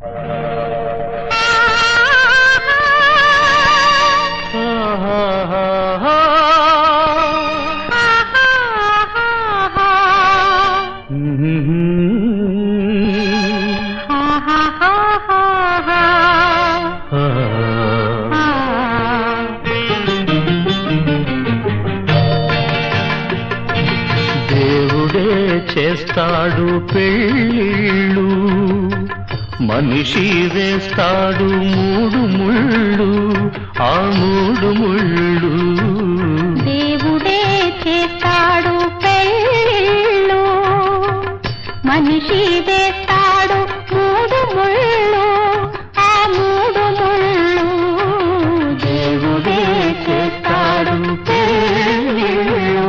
దేవుడే చేస్తాడు పెళ్ళిళ్ళు మనిషి వేస్తాడు మూడు ముళ్ళు ఆ మూడు ముళ్ళు దేవుడే చేస్తాడు పెళ్ళిళ్ళు మనిషి వేస్తాడు మూడు ముళ్ళు ఆ మూడు ముళ్ళు దేవుడే చేస్తాడు పెళ్ళిళ్ళు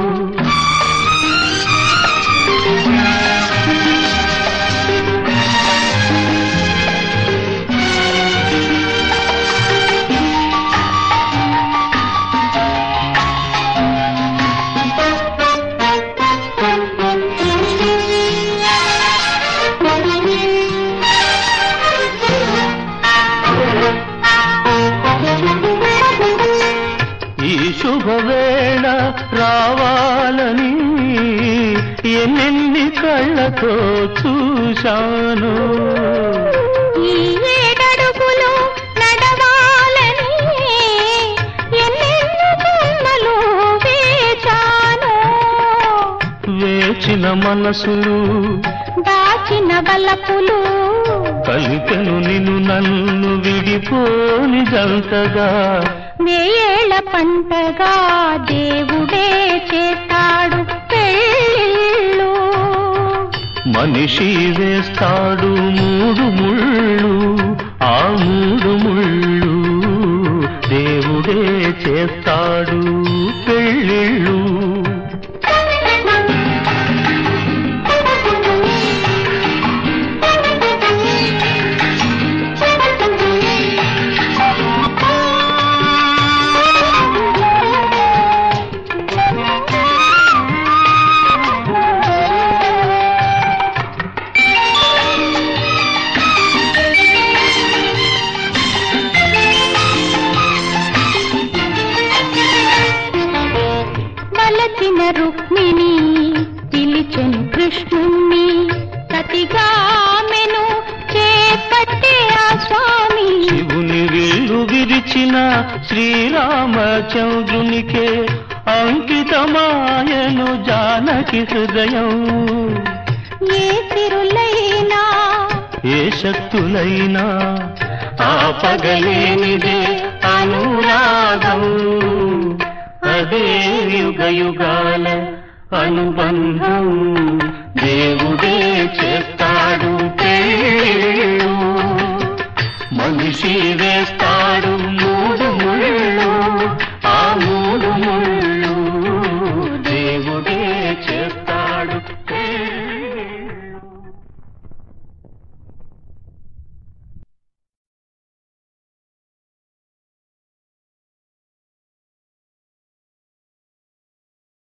ఈ శుభవేళ రావాలని ఎన్నెన్ని కళ్ళతో చూశాను ఈ ఏడడుగులు నడవాలని ఎన్నెన్నో జన్మలు వేచాను వేచిన మనసులు దాచిన బలపులు కలిపెను నిన్ను నన్ను విడిపోని జంటగా వేయేళ్ల పంటగా దేవుడే చేస్తాడు పెళ్ళిళ్ళు మనిషి వేస్తాడు మూడు ముళ్ళు ఆ మూడు ముళ్ళు దేవుడే చేస్తాడు పెళ్ళిళ్ళు వలచిన రుక్మిణి పిలిచెను కృష్ణుణ్ణి సతిగామెను చేపట్టే ఆ స్వామి శివుని విల్లు విరిచిన శ్రీరామచంద్రునికే అంకితమాయను జానకి హృదయం ఏ సిరులైనా ఏ శక్తులైనా ఆపగలేనిదే అనురాగం అదే యుగ యుగాల అనుబంధం దేవుడే చేస్తాడు పేరు మనిషి వేస్తాడు